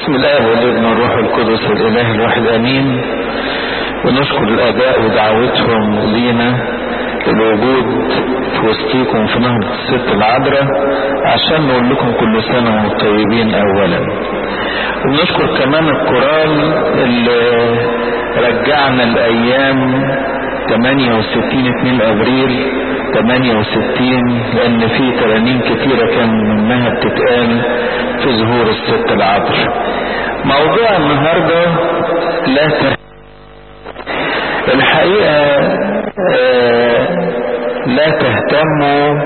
بسم الله والابن والروح القدس الاله الواحد امين ونشكر الاباء ودعوتهم لينا للوجود في وسطيكم في نهضة الست العذراء عشان نقول لكم كل سنة وانتم طيبين اولا ونشكر كمان القرآن اللي رجعنا الايام 68 2 ابريل 68 لان في ترانيم كتيرة كان منها بتتقال في ظهور الست العذراء موضوع النهاردة لا ته... الحقيقة آه لا تهتموا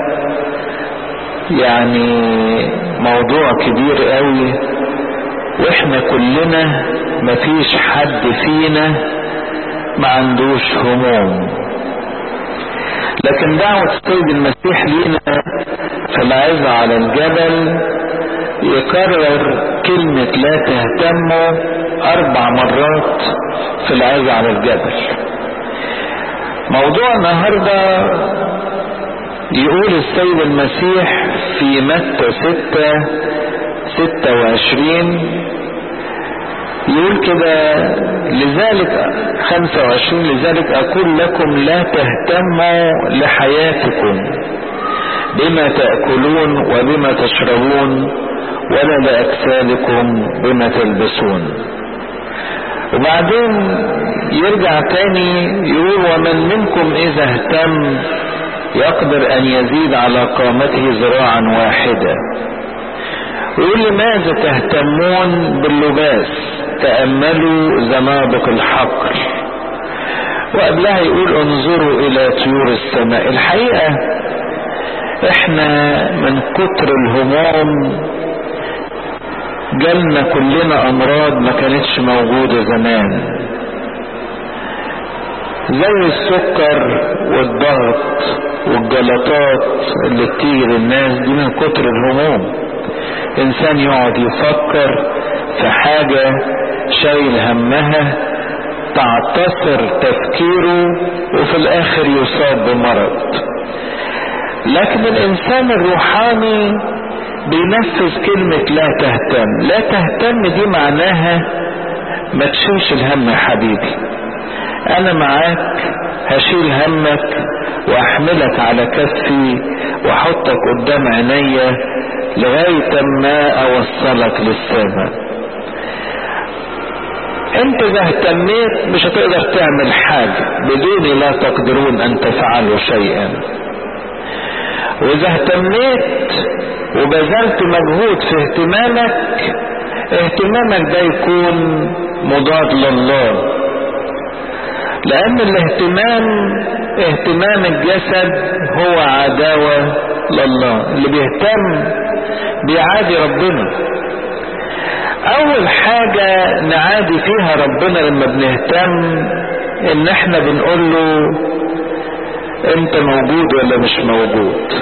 يعني موضوع كبير قوي واحنا كلنا مفيش حد فينا ما عندوش هموم لكن دعوة السيد المسيح لينا في العظة على الجبل يكرر كلمة لا تهتموا أربع مرات في العظة على الجبل موضوع النهاردة يقول السيد المسيح في متى ستة ستة وعشرين يقول كده لذلك خمسة وعشرين لذلك أقول لكم لا تهتموا لحياتكم بما تأكلون وبما تشربون ولا لأجسادكم بما تلبسون وبعدين يرجع تاني يقول ومن منكم إذا اهتم يقدر أن يزيد على قامته ذراعا واحدة ويقول لماذا تهتمون باللباس تأملوا زنابق الحقل وقبلها يقول انظروا الى طيور السماء الحقيقة احنا من كتر الهموم جالنا كلنا امراض ما كانتش موجودة زمان زي السكر والضغط والجلطات اللي بتيجي للناس دي من كتر الهموم انسان يقعد يفكر في حاجة شايل همها تعتصر تفكيره وفي الاخر يصاب بمرض لكن الانسان الروحاني بينفذ كلمة لا تهتم لا تهتم دي معناها ما تشيلش الهم يا حبيبي انا معاك هشيل همك واحملك على كفي واحطك قدام عينيا لغاية ما اوصلك للسماء انت اذا اهتميت مش هتقدر تعمل حاجة بدون لا تقدرون ان تفعلوا شيئا واذا اهتميت وبذلت مجهود في اهتمامك اهتمامك ده يكون مضاد لله لان الاهتمام اهتمام الجسد هو عداوة لله اللي بيهتم بيعادي ربنا اول حاجة نعادي فيها ربنا لما بنهتم ان احنا بنقول له انت موجود ولا مش موجود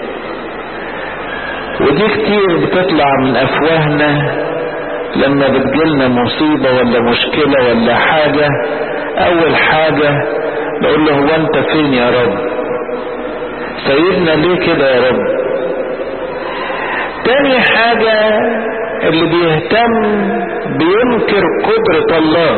ودي كتير بتطلع من افواهنا لما بتجيلنا مصيبة ولا مشكلة ولا حاجة اول حاجة نقول له هو انت فين يا رب سيدنا ليه كده يا رب تاني حاجة اللي بيهتم بينكر قدرة الله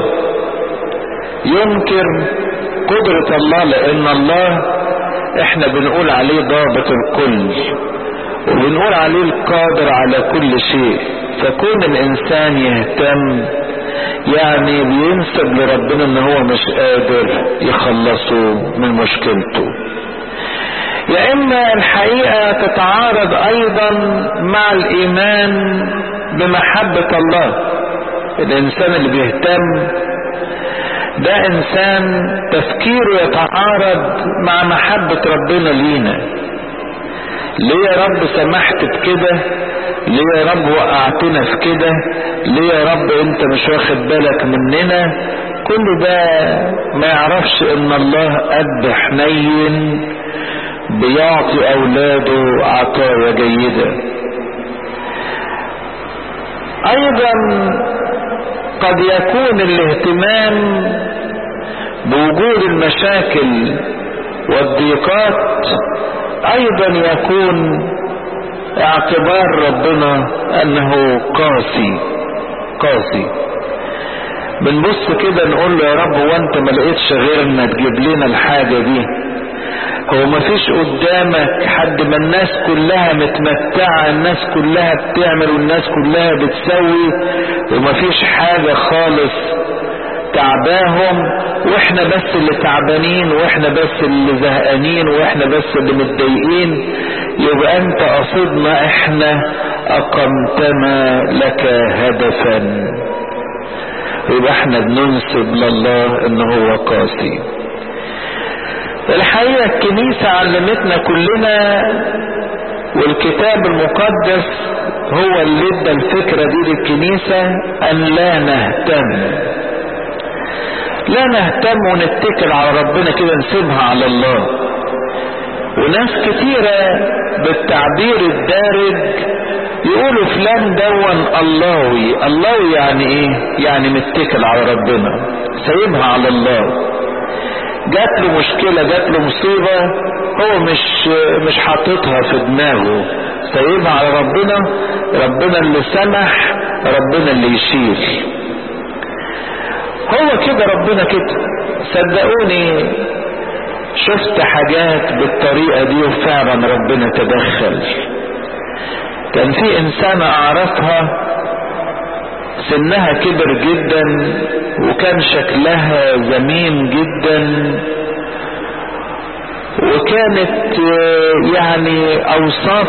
ينكر قدرة الله لان الله احنا بنقول عليه ضابط الكل وبنقول عليه القادر على كل شيء فكون الانسان يهتم يعني بينسب لربنا ان هو مش قادر يخلصه من مشكلته يا اما الحقيقة تتعارض ايضا مع الايمان بمحبة الله الانسان اللي بيهتم ده انسان تفكيره يتعارض مع محبة ربنا لينا ليه يا رب سمحت بكده ليه يا رب وقعتنا في كده ليه يا رب انت مش واخد بالك مننا كل ده ما يعرفش ان الله قد حنين بيعطي اولاده عطايا جيدة ايضا قد يكون الاهتمام بوجود المشاكل والضيقات ايضا يكون اعتبار ربنا انه قاسي قاسي بنبص كده نقول له يا رب وانت ما لقيتش غيرنا تجيب لنا الحاجة دي هو ما فيش قدامك حد ما الناس كلها متمتعة الناس كلها بتعمل والناس كلها بتسوي وما فيش حاجة خالص تعباهم واحنا بس اللي تعبانين واحنا بس اللي زهقانين واحنا بس اللي متضايقين يبقى انت قصدنا احنا اقمتنا لك هدفا يبقى احنا بننسب لله ان هو قاسي الحقيقة الكنيسة علمتنا كلنا والكتاب المقدس هو اللي ادى الفكرة دي للكنيسة ان لا نهتم لا نهتم ونتكل على ربنا كده نسيبها على الله وناس كتيرة بالتعبير الدارج يقولوا فلان دون اللهوي اللهوي يعني ايه يعني متكل على ربنا سايبها على الله جات له مشكلة جات له مصيبة هو مش مش حاططها في دماغه سايبها على ربنا ربنا اللي سمح ربنا اللي يشيل هو كده ربنا كده صدقوني شفت حاجات بالطريقة دي وفعلا ربنا تدخل كان في انسانة اعرفها سنها كبر جدا وكان شكلها زمين جدا وكانت يعني اوصاف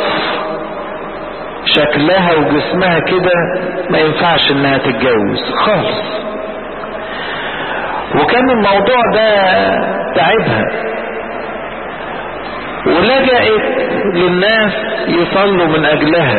شكلها وجسمها كده ما ينفعش انها تتجوز خالص وكان الموضوع ده تعبها ولجأت للناس يصلوا من اجلها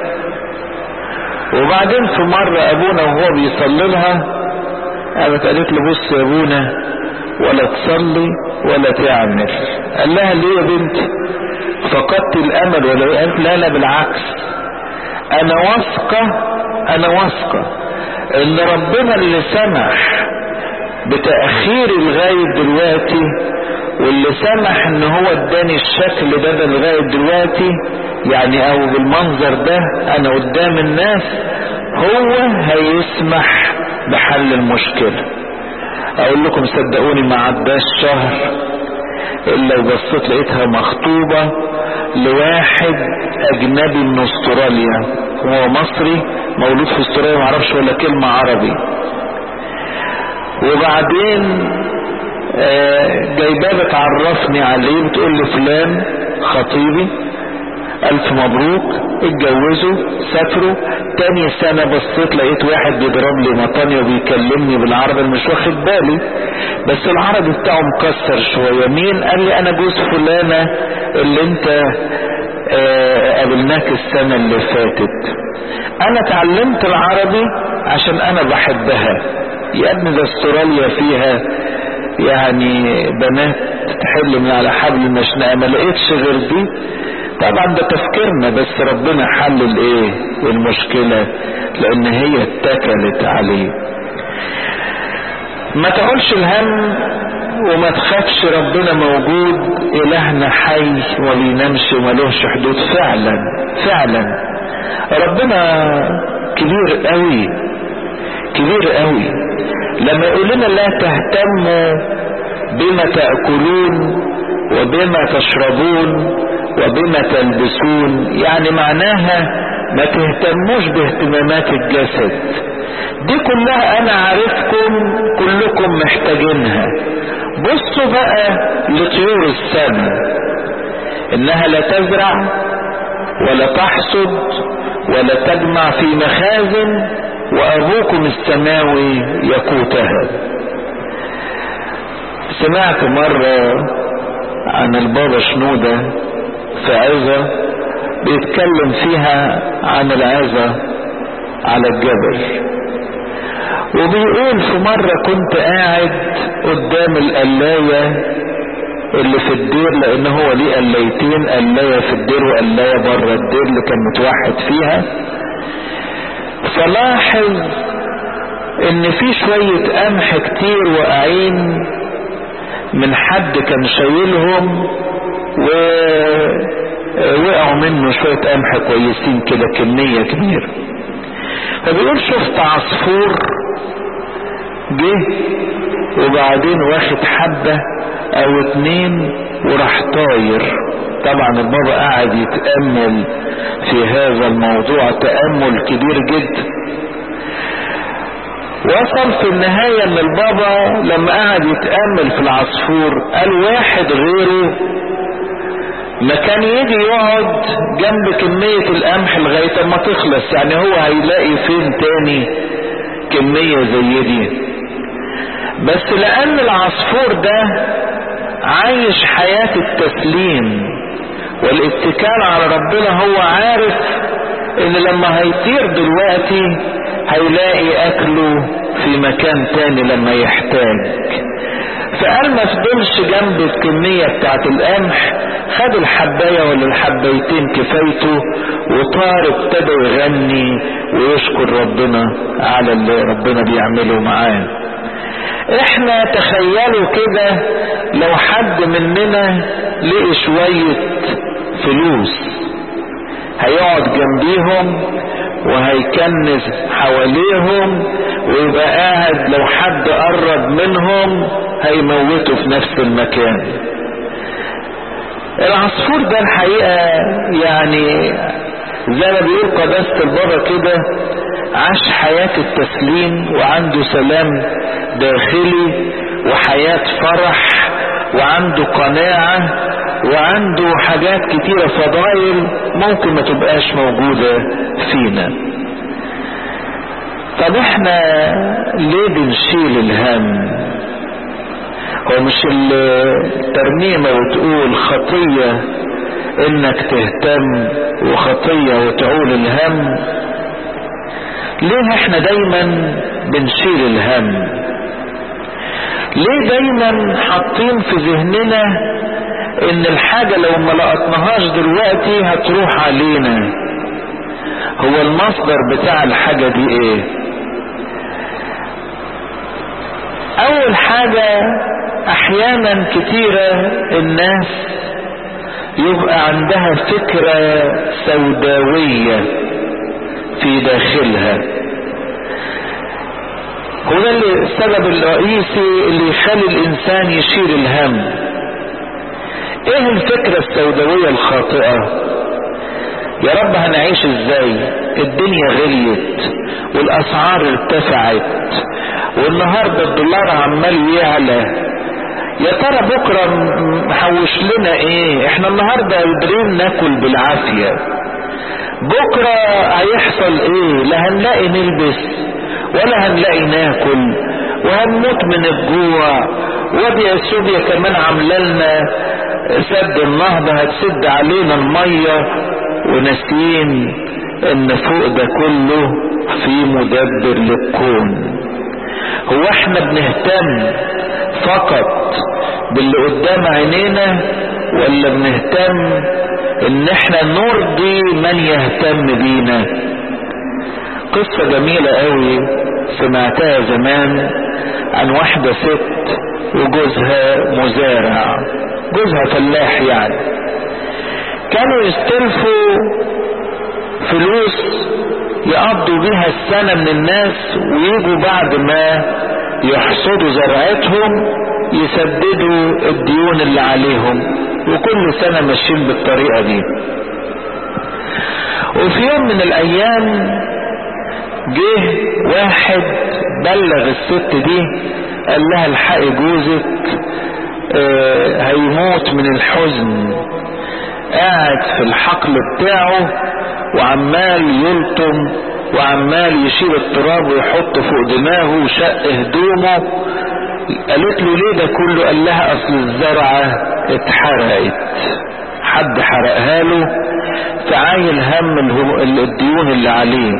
وبعدين في مرة ابونا وهو بيصلي لها قامت قالت له بص يا ابونا ولا تصلي ولا تعمل قال لها ليه يا بنتي فقدت الامل ولا قالت لا لا بالعكس انا واثقة انا واثقة ان ربنا اللي سمح بتأخير لغاية دلوقتي واللي سمح ان هو اداني الشكل ده ده لغاية دلوقتي يعني او بالمنظر ده انا قدام الناس هو هيسمح بحل المشكلة اقول لكم صدقوني ما عداش شهر الا وبصيت لقيتها مخطوبة لواحد اجنبي من استراليا هو مصري مولود في استراليا معرفش ولا كلمة عربي وبعدين جايباه بتعرفني عليه بتقول لي فلان خطيبي الف مبروك اتجوزوا سافروا تاني سنة بصيت لقيت واحد بيضرب لي مطاني وبيكلمني بالعربي مش واخد بالي بس العربي بتاعه مكسر شوية مين قال لي انا جوز فلانة اللي انت اه قابلناك السنة اللي فاتت انا اتعلمت العربي عشان انا بحبها يا ابني ده استراليا فيها يعني بنات تحل من على حبل المشنقة ما لقيتش غير دي طبعا ده تفكيرنا بس ربنا حل الايه المشكلة لان هي اتكلت عليه ما تقولش الهم وما تخافش ربنا موجود الهنا حي وبينامش وملوش حدود فعلا فعلا ربنا كبير قوي كبير قوي لما يقول لنا لا تهتموا بما تأكلون وبما تشربون وبما تلبسون يعني معناها ما تهتموش باهتمامات الجسد دي كلها انا عارفكم كلكم محتاجينها بصوا بقى لطيور السماء انها لا تزرع ولا تحصد ولا تجمع في مخازن وابوكم السماوي يقوتها سمعت مرة عن البابا شنودة في عظة بيتكلم فيها عن العظة على الجبل وبيقول في مرة كنت قاعد قدام القلاية اللي في الدير لان هو ليه قلايتين قلاية في الدير وقلاية بره الدير اللي كان متوحد فيها فلاحظ ان في شوية قمح كتير واقعين من حد كان شايلهم ووقعوا منه شوية قمح كويسين كده كمية كبيرة فبيقول شفت عصفور جه وبعدين واخد حبة او اتنين وراح طاير طبعا البابا قاعد يتأمل في هذا الموضوع تأمل كبير جدا وصل في النهاية ان البابا لما قعد يتأمل في العصفور قال واحد غيره ما كان يجي يقعد جنب كمية القمح لغاية ما تخلص يعني هو هيلاقي فين تاني كمية زي دي بس لان العصفور ده عايش حياة التسليم والاتكال على ربنا هو عارف ان لما هيطير دلوقتي هيلاقي اكله في مكان تاني لما يحتاج فقال ما فضلش جنب الكمية بتاعت القمح خد الحباية ولا الحبايتين كفايته وطار ابتدى يغني ويشكر ربنا على اللي ربنا بيعمله معاه احنا تخيلوا كده لو حد مننا لقي شوية فلوس هيقعد جنبيهم وهيكنس حواليهم ويبقى قاعد لو حد قرب منهم هيموته في نفس المكان العصفور ده الحقيقة يعني زي ما بيقول قداسة البابا كده عاش حياة التسليم وعنده سلام داخلي وحياة فرح وعنده قناعة وعنده حاجات كتيرة فضائل ممكن ما تبقاش موجودة فينا طب احنا ليه بنشيل الهم هو مش الترنيمة وتقول خطية انك تهتم وخطية وتعول الهم ليه احنا دايما بنشيل الهم ليه دايما حاطين في ذهننا ان الحاجة لو ما لقطناهاش دلوقتي هتروح علينا هو المصدر بتاع الحاجة دي ايه اول حاجة احيانا كتيرة الناس يبقى عندها فكرة سوداوية في داخلها هو ده السبب الرئيسي اللي يخلي الانسان يشيل الهم ايه الفكرة السوداوية الخاطئة يا رب هنعيش ازاي الدنيا غليت والاسعار ارتفعت والنهاردة الدولار عمال يعلى يا ترى بكرة محوش لنا ايه احنا النهاردة قادرين ناكل بالعافية بكرة هيحصل ايه لا هنلاقي نلبس ولا هنلاقي ناكل وهنموت من الجوع وادي اثيوبيا كمان عاملالنا سد النهضة هتسد علينا المية وناسيين ان فوق ده كله في مدبر للكون هو احنا بنهتم فقط باللي قدام عينينا ولا بنهتم ان احنا نرضي من يهتم بينا قصة جميلة قوي سمعتها زمان عن واحدة ست وجوزها مزارع جوزها فلاح يعني كانوا يستلفوا فلوس يقضوا بيها السنة من الناس ويجوا بعد ما يحصدوا زرعتهم يسددوا الديون اللي عليهم وكل سنة ماشيين بالطريقة دي وفي يوم من الايام جه واحد بلغ الست دي قال لها الحقي جوزك آه هيموت من الحزن قاعد في الحقل بتاعه وعمال يلطم وعمال يشيل التراب ويحطه فوق دماغه وشق هدومه قالت له ليه ده كله قال لها اصل الزرعة اتحرقت حد حرقها له فعايل هم الديون اللي عليه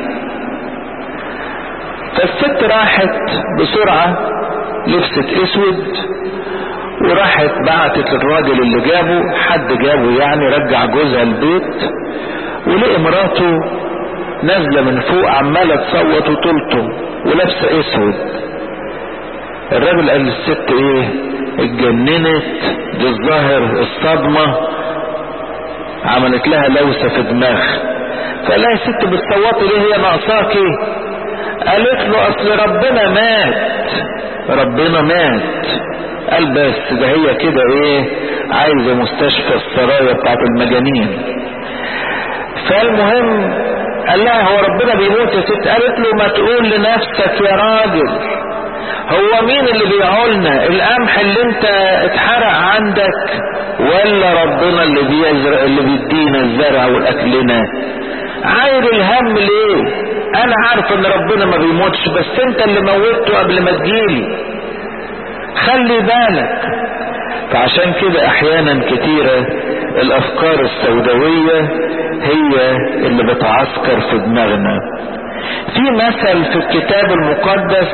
فالست راحت بسرعة لبست اسود وراحت بعتت للراجل اللي جابه حد جابه يعني رجع جوزها البيت ولقي مراته نازله من فوق عماله تصوت وتلطم ولابسه اسود الراجل قال للست ايه اتجننت دي الظاهر الصدمه عملت لها لوسه في دماغها فقال لها يا ست بتصوتي ليه هي ناقصاكي قالت له اصل ربنا مات ربنا مات قال بس ده هي كده ايه عايزه مستشفى السرايا بتاعت المجانين فالمهم قال لها هو ربنا بيموت يا ست قالت له ما تقول لنفسك يا راجل هو مين اللي بيعولنا القمح اللي انت اتحرق عندك ولا ربنا اللي بيزرع اللي بيدينا الزرع والاكلنا عاير الهم ليه انا عارف ان ربنا ما بيموتش بس انت اللي موتته قبل ما تجيلي خلي بالك فعشان كده احيانا كتيرة الافكار السوداوية هي اللي بتعسكر في دماغنا في مثل في الكتاب المقدس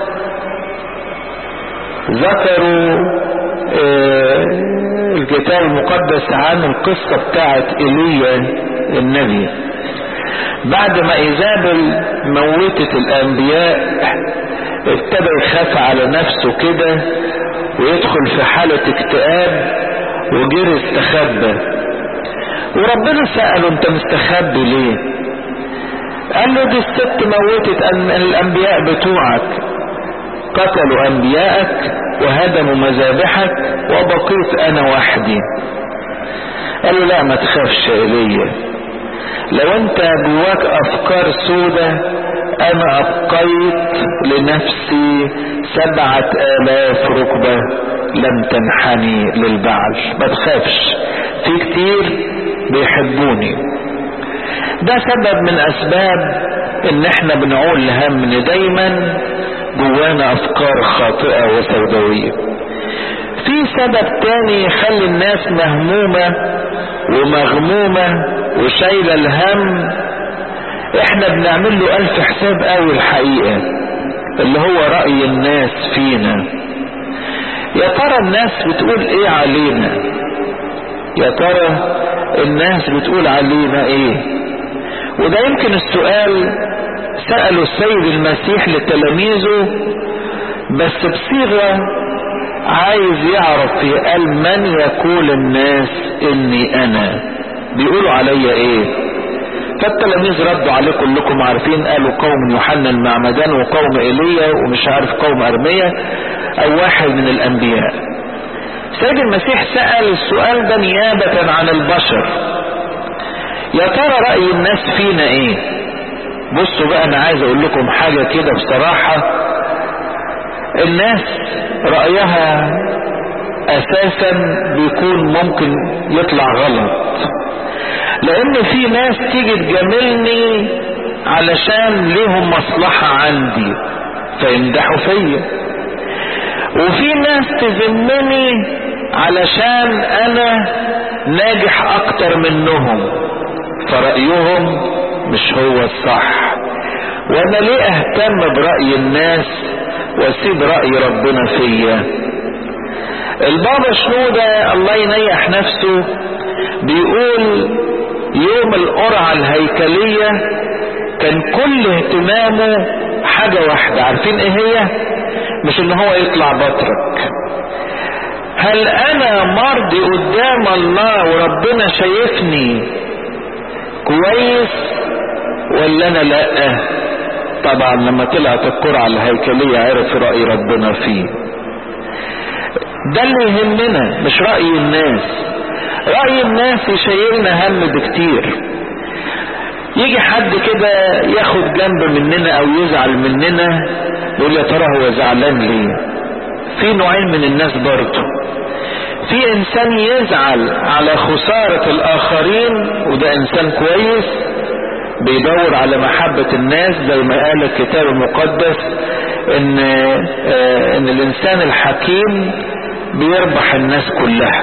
ذكروا آه الكتاب المقدس عن القصة بتاعت ايليا النبي بعد ما ايزابل موتت الانبياء ابتدى يخاف على نفسه كده ويدخل في حالة اكتئاب وجري استخبى وربنا سأله انت مستخبي ليه قال له دي الست موتت الانبياء بتوعك قتلوا انبياءك وهدموا مذابحك وبقيت انا وحدي قال له لا ما تخافش ايليا لو انت جواك افكار سودة انا ابقيت لنفسي سبعة الاف ركبة لم تنحني للبعل ما تخافش في كتير بيحبوني ده سبب من اسباب ان احنا بنعول هم دايما جوانا افكار خاطئة وسوداوية في سبب تاني يخلي الناس مهمومة ومغمومة وشايلة الهم احنا بنعمل له الف حساب قوي الحقيقة اللي هو رأي الناس فينا يا ترى الناس بتقول ايه علينا يا ترى الناس بتقول علينا ايه وده يمكن السؤال سأله السيد المسيح لتلاميذه بس بصيغة عايز يعرف في قال من يقول الناس اني انا بيقولوا عليا ايه فالتلاميذ ردوا عليه كلكم عارفين قالوا قوم يوحنا المعمدان وقوم ايليا ومش عارف قوم ارميا او واحد من الانبياء سيد المسيح سأل السؤال ده نيابة عن البشر يا ترى رأي الناس فينا ايه بصوا بقى انا عايز اقول لكم حاجة كده بصراحة الناس رأيها اساسا بيكون ممكن يطلع غلط لان في ناس تيجي تجاملني علشان ليهم مصلحة عندي فيمدحوا فيا وفي ناس تذمني علشان انا ناجح اكتر منهم فرأيهم مش هو الصح وانا ليه اهتم برأي الناس واسيب رأي ربنا فيا البابا شنودة الله ينيح نفسه بيقول يوم القرعة الهيكلية كان كل اهتمامه حاجة واحدة عارفين ايه هي مش ان هو يطلع بطرك هل انا مرضي قدام الله وربنا شايفني كويس ولا انا لا طبعا لما طلعت القرعة الهيكلية عرف رأي ربنا فيه ده اللي يهمنا مش رأي الناس رأي الناس يشيلنا هم بكتير يجي حد كده ياخد جنب مننا او يزعل مننا يقول يا ترى هو زعلان ليه في نوعين من الناس برضه في انسان يزعل على خسارة الاخرين وده انسان كويس بيدور على محبة الناس زي ما قال الكتاب المقدس ان آه ان الانسان الحكيم بيربح الناس كلها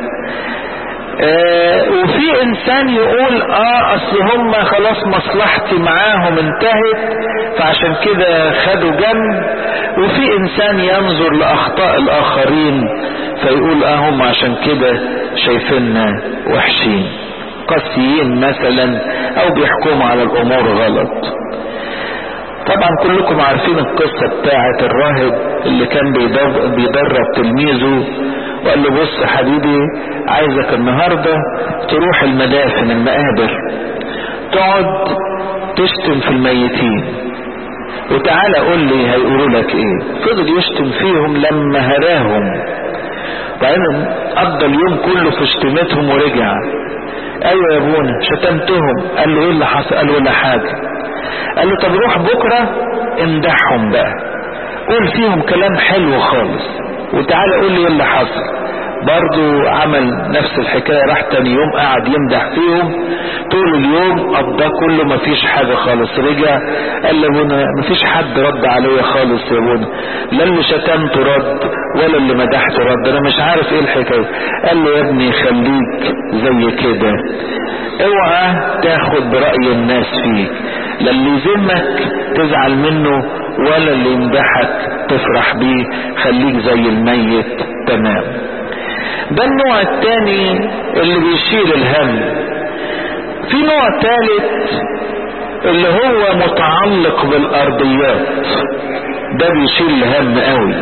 آه وفي انسان يقول اه اصل هم خلاص مصلحتي معاهم انتهت فعشان كده خدوا جنب وفي انسان ينظر لاخطاء الاخرين فيقول اه هم عشان كده شايفيننا وحشين قاسيين مثلا او بيحكموا على الامور غلط طبعا كلكم عارفين القصة بتاعة الراهب اللي كان بيدرب تلميذه وقال له بص يا حبيبي عايزك النهاردة تروح المدافن المقابر تقعد تشتم في الميتين وتعالى قول لي هيقولوا لك ايه فضل يشتم فيهم لما هراهم وبعدين قضى اليوم كله في شتمتهم ورجع ايوه يا ابونا شتمتهم قال له ايه اللي حصل قال له ولا حاجه قال له طب روح بكره امدحهم بقى قول فيهم كلام حلو خالص وتعالى قول لي ايه اللي حصل برضو عمل نفس الحكاية راح تاني يوم قعد يمدح فيهم طول اليوم قضى كله مفيش حاجة خالص رجع قال له ابونا مفيش حد رد عليا خالص يا ابونا لا اللي شتمته رد ولا اللي مدحته رد انا مش عارف ايه الحكاية قال له يا ابني خليك زي كده اوعى تاخد برأي الناس فيك لا اللي يذمك تزعل منه ولا اللي يمدحك تفرح بيه خليك زي الميت تمام ده النوع الثاني اللي بيشيل الهم في نوع ثالث اللي هو متعلق بالارضيات ده بيشيل الهم قوي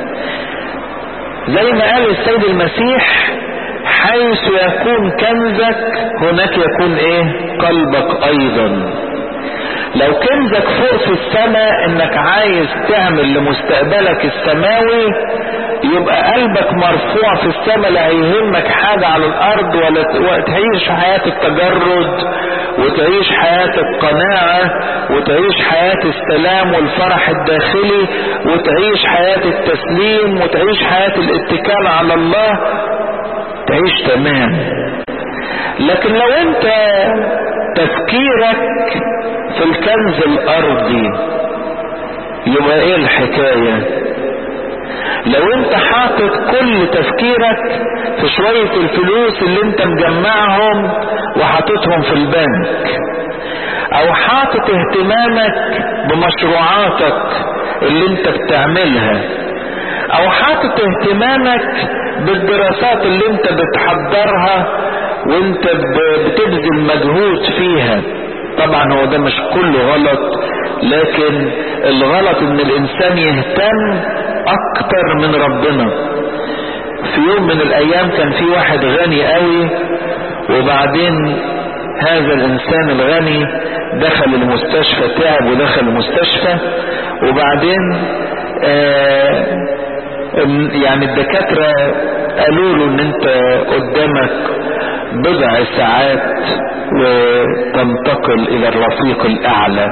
زي ما قال السيد المسيح حيث يكون كنزك هناك يكون ايه قلبك ايضا لو كنزك فوق في السماء انك عايز تعمل لمستقبلك السماوي يبقى قلبك مرفوع في السماء لا هيهمك حاجة على الارض ولا تعيش حياة التجرد وتعيش حياة القناعة وتعيش حياة السلام والفرح الداخلي وتعيش حياة التسليم وتعيش حياة الاتكال على الله تعيش تمام لكن لو انت تفكيرك في الكنز الارضي يبقى ايه الحكاية لو انت حاطط كل تفكيرك في شوية الفلوس اللي انت مجمعهم وحاططهم في البنك او حاطط اهتمامك بمشروعاتك اللي انت بتعملها او حاطط اهتمامك بالدراسات اللي انت بتحضرها وانت بتبذل مجهود فيها طبعا هو ده مش كله غلط لكن الغلط ان الانسان يهتم اكتر من ربنا في يوم من الايام كان في واحد غني قوي وبعدين هذا الانسان الغني دخل المستشفى تعب ودخل المستشفى وبعدين آه يعني الدكاترة قالوا له ان انت قدامك بضع ساعات وتنتقل الى الرفيق الاعلى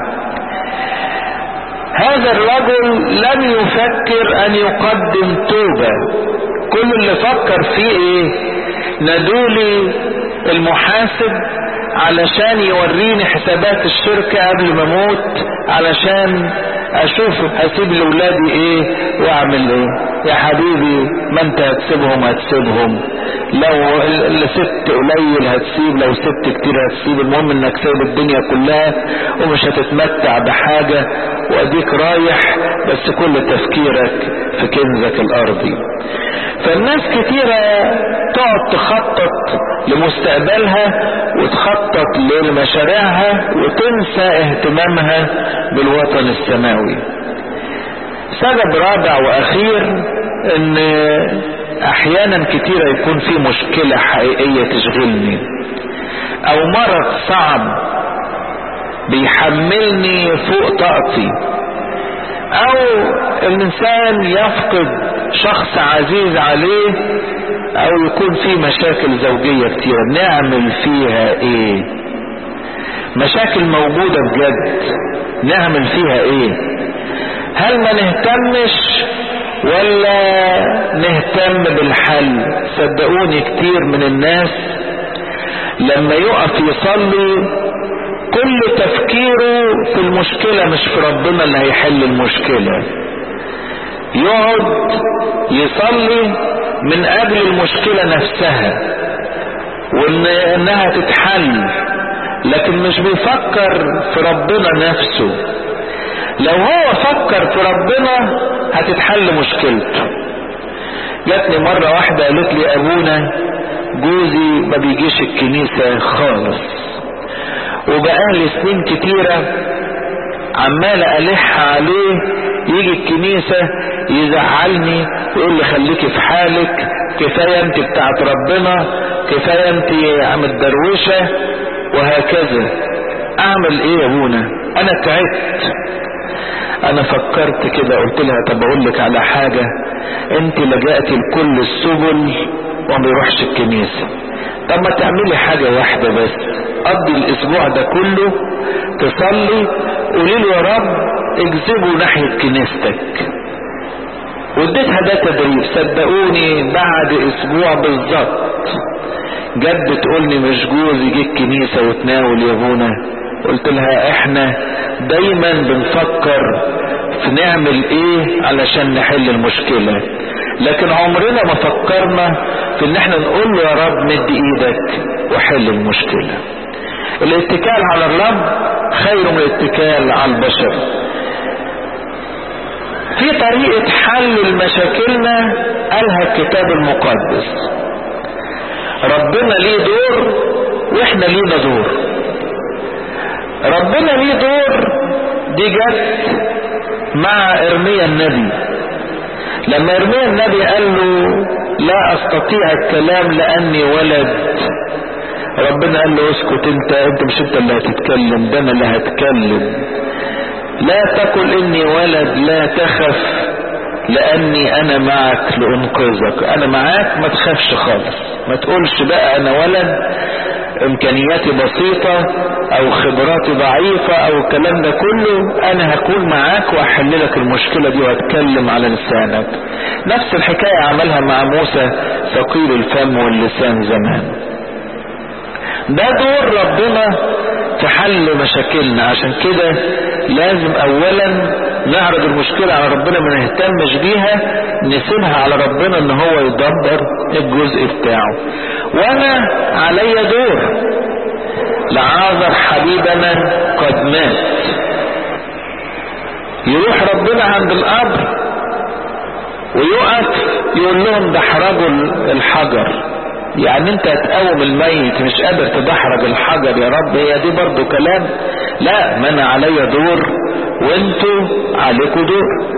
هذا الرجل لم يفكر ان يقدم توبة كل اللي فكر فيه ايه ندولي المحاسب علشان يوريني حسابات الشركة قبل ما اموت علشان اشوف هسيب لاولادي ايه واعمل ايه يا حبيبي ما انت هتسيبهم هتسيبهم لو اللي سبت قليل هتسيب لو سبت كتير هتسيب المهم انك سايب الدنيا كلها ومش هتتمتع بحاجة واديك رايح بس كل تفكيرك في كنزك الارضي فالناس كتيرة تقعد تخطط لمستقبلها وتخطط لمشاريعها وتنسى اهتمامها بالوطن السماوي سبب رابع واخير ان احيانا كتيرة يكون في مشكلة حقيقية تشغلني او مرض صعب بيحملني فوق طاقتي او الانسان يفقد شخص عزيز عليه او يكون في مشاكل زوجية كتيرة نعمل فيها ايه مشاكل موجودة بجد نعمل فيها ايه هل ما نهتمش ولا نهتم بالحل صدقوني كتير من الناس لما يقف يصلي كل تفكيره في المشكلة مش في ربنا اللي هيحل المشكلة يقعد يصلي من اجل المشكلة نفسها وان انها تتحل لكن مش بيفكر في ربنا نفسه لو هو فكر في ربنا هتتحل مشكلته جاتني مرة واحدة قالت لي ابونا جوزي ما بيجيش الكنيسة خالص وبقالي سنين كتيرة عمال ألح عليه يجي الكنيسة يزعلني ويقول لي خليكي في حالك كفاية انت بتاعت ربنا كفاية انت عم الدروشة وهكذا اعمل ايه يا ابونا انا تعبت انا فكرت كده قلت لها طب اقول لك على حاجة انت لجأتي لكل السبل وما بيروحش الكنيسة طب ما تعملي حاجة واحدة بس قضي الاسبوع ده كله تصلي قولي له يا رب اجذبه ناحية كنيستك واديتها ده تدريب صدقوني بعد اسبوع بالظبط جد تقولني مش جوز يجي الكنيسة وتناول يا ابونا قلت لها احنا دايما بنفكر في نعمل ايه علشان نحل المشكلة لكن عمرنا ما فكرنا في ان احنا نقول له يا رب مد ايدك وحل المشكلة الاتكال على الرب خير من الاتكال على البشر في طريقة حل مشاكلنا قالها الكتاب المقدس ربنا ليه دور واحنا لينا دور ربنا ليه دور دي جت مع ارميا النبي لما ارميا النبي قال له لا استطيع الكلام لاني ولد ربنا قال له اسكت انت انت مش انت اللي هتتكلم ده انا اللي هتكلم لا تقل اني ولد لا تخف لاني انا معك لانقذك انا معاك ما تخافش خالص ما تقولش بقى انا ولد امكانياتي بسيطة او خبراتي ضعيفة او الكلام ده كله انا هكون معاك واحل لك المشكلة دي واتكلم على لسانك نفس الحكاية عملها مع موسى ثقيل الفم واللسان زمان ده دور ربنا في حل مشاكلنا عشان كده لازم اولا نعرض المشكلة على ربنا ما نهتمش بيها نسيبها على ربنا ان هو يدبر الجزء بتاعه وانا علي دور لعاذر حبيبنا قد مات يروح ربنا عند القبر ويقف يقول لهم دحرجوا الحجر يعني انت هتقوم الميت مش قادر تدحرج الحجر يا رب هي دي برضو كلام لا ما انا عليا دور وانتوا عليكوا دور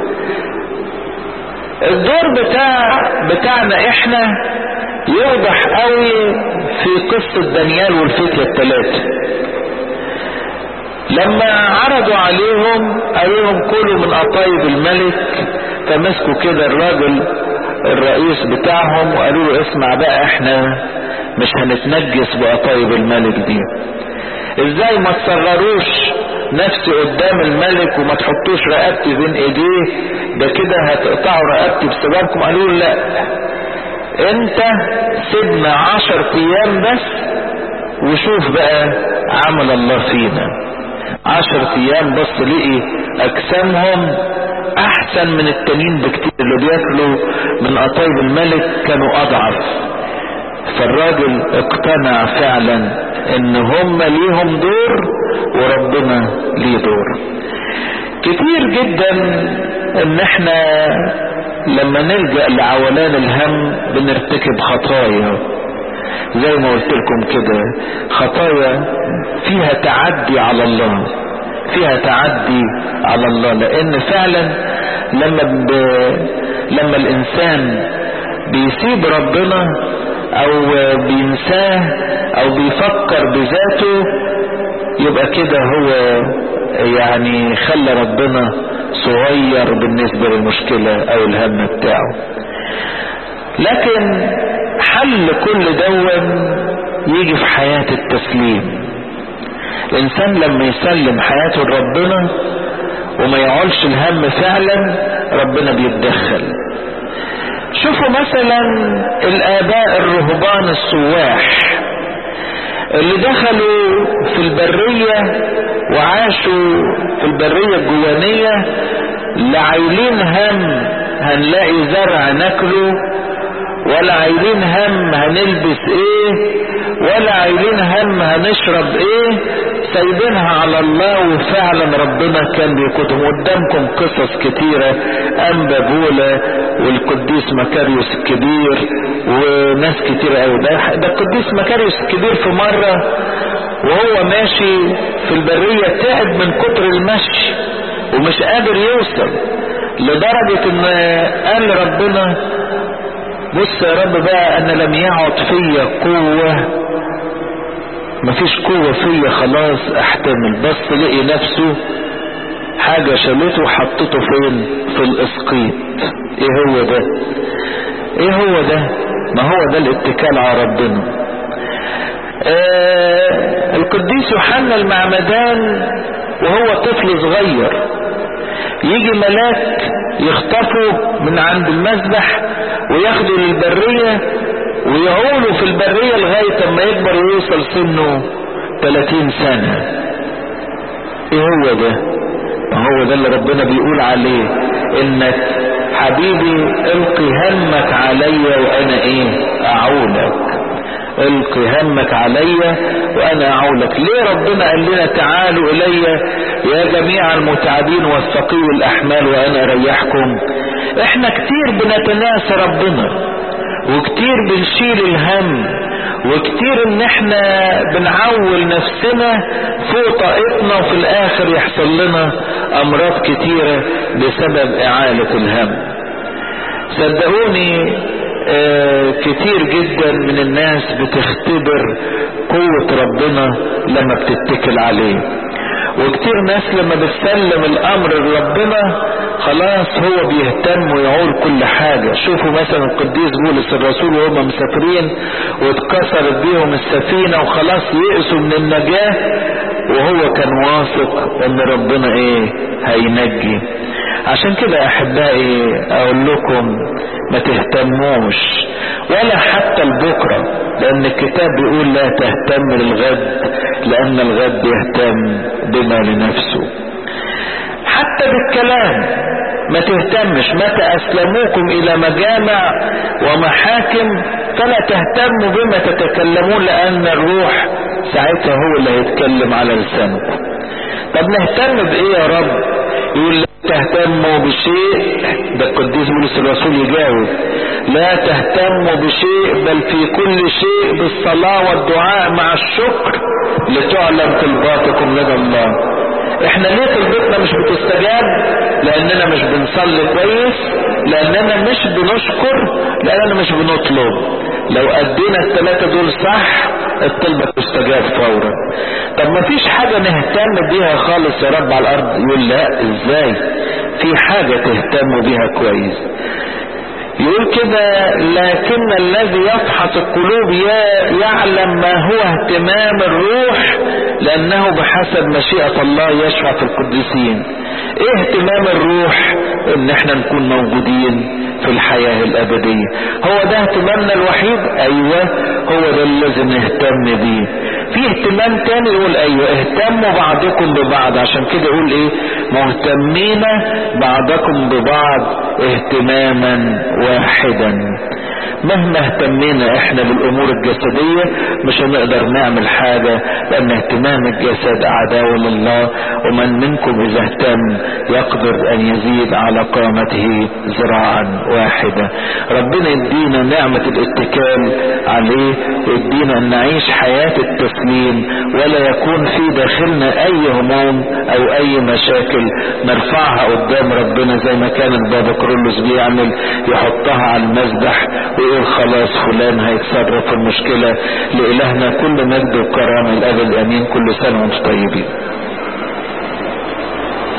الدور بتاع بتاعنا احنا يوضح قوي في قصة دانيال والفتية الثلاثة لما عرضوا عليهم قالوا لهم كلوا من قطايب الملك فمسكوا كده الراجل الرئيس بتاعهم وقالوا له اسمع بقى احنا مش هنتنجس بقطايب الملك دي ازاي ما تصغروش نفسي قدام الملك وما تحطوش رقبتي بين ايديه ده كده هتقطعوا رقبتي بسببكم قالوا له لا انت سيبنا عشر ايام بس وشوف بقى عمل الله فينا عشر ايام بس لقي اجسامهم احسن من التانيين بكتير اللي بياكلوا من قطايب الملك كانوا اضعف فالراجل اقتنع فعلا ان هم ليهم دور وربنا ليه دور كتير جدا ان احنا لما نلجأ لعولان الهم بنرتكب خطايا زي ما قلت لكم كده خطايا فيها تعدي على الله فيها تعدي على الله لان فعلا لما ب... لما الانسان بيسيب ربنا او بينساه او بيفكر بذاته يبقى كده هو يعني خلى ربنا صغير بالنسبة للمشكلة او الهم بتاعه لكن حل كل دون يجي في حياة التسليم الانسان لما يسلم حياته لربنا وما يعولش الهم فعلا ربنا بيتدخل شوفوا مثلا الاباء الرهبان السواح اللي دخلوا في البرية وعاشوا في البرية الجوانية لا عايلين هم هنلاقي زرع ناكله ولا عايلين هم هنلبس ايه ولا عايلين هم هنشرب ايه سايبينها على الله وفعلا ربنا كان بيكتب قدامكم قصص كتيرة انبا بولا والقديس مكاريوس الكبير وناس كتيرة قوي ده, ده القديس مكاريوس الكبير في مرة وهو ماشي في البرية تعب من كتر المشي ومش قادر يوصل لدرجة ان قال ربنا بص يا رب بقى انا لم يعد فيا قوة مفيش قوة فيا خلاص احتمل بس لقي نفسه حاجة شالته وحطته فين في الاسقيط ايه هو ده ايه هو ده ما هو ده الاتكال على ربنا آه القديس يوحنا المعمدان وهو طفل صغير يجي ملاك يخطفه من عند المذبح وياخده للبرية ويعوله في البرية لغاية ما يكبر ويوصل سنه 30 سنة ايه هو ده ما هو ده اللي ربنا بيقول عليه انك حبيبي القي همك عليا وانا ايه اعولك القي همك عليا وانا اعولك ليه ربنا قال لنا تعالوا الي يا جميع المتعبين والثقيل الاحمال وانا اريحكم احنا كتير بنتناسى ربنا وكتير بنشيل الهم وكتير ان احنا بنعول نفسنا فوق طاقتنا وفي الاخر يحصل لنا امراض كتيرة بسبب اعالة الهم صدقوني آه كتير جدا من الناس بتختبر قوة ربنا لما بتتكل عليه وكتير ناس لما بتسلم الامر لربنا خلاص هو بيهتم ويعول كل حاجة شوفوا مثلا القديس بولس الرسول وهم مسافرين واتكسرت بيهم السفينة وخلاص يئسوا من النجاة وهو كان واثق ان ربنا ايه هينجي عشان كده احبائي اقول لكم ما تهتموش ولا حتى لبكره لان الكتاب بيقول لا تهتم للغد لان الغد يهتم بما لنفسه حتى بالكلام ما تهتمش متى اسلموكم الى مجامع ومحاكم فلا تهتموا بما تتكلمون لان الروح ساعتها هو اللي هيتكلم على لسانكم طب نهتم بايه يا رب يقول لا تهتموا بشيء ده القديس بولس الرسول يجاوب لا تهتموا بشيء بل في كل شيء بالصلاة والدعاء مع الشكر لتعلم طلباتكم لدى الله احنا ليه طلبتنا مش بتستجاب لاننا مش بنصلي كويس لاننا مش بنشكر لاننا مش بنطلب لو ادينا الثلاثة دول صح الطلبة تستجاب فورا طب ما فيش حاجة نهتم بيها خالص يا رب على الارض يقول لا ازاي في حاجة تهتم بيها كويس يقول كده لكن الذي يفحص القلوب يعلم ما هو اهتمام الروح لانه بحسب مشيئة الله يشفع في القديسين ايه اهتمام الروح ان احنا نكون موجودين في الحياة الابدية هو ده اهتمامنا الوحيد ايوه هو ده اللي لازم نهتم بيه في اهتمام تاني يقول ايوه اهتموا بعضكم ببعض عشان كده يقول ايه مهتمين بعضكم ببعض اهتماما واحدا مهما اهتمينا احنا بالامور الجسدية مش هنقدر نعمل حاجة لان اهتمام الجسد عداوة لله ومن منكم اذا اهتم يقدر ان يزيد على قامته ذراعا واحدة ربنا يدينا نعمة الاتكال عليه ويدينا ان نعيش حياة التسليم ولا يكون في داخلنا اي هموم او اي مشاكل نرفعها قدام ربنا زي ما كان البابا كرولوس بيعمل يحطها على المذبح ويقول خلاص فلان هيتصرف في المشكلة لإلهنا كل مجد وكرامة الأب الأمين كل سنة وانتم طيبين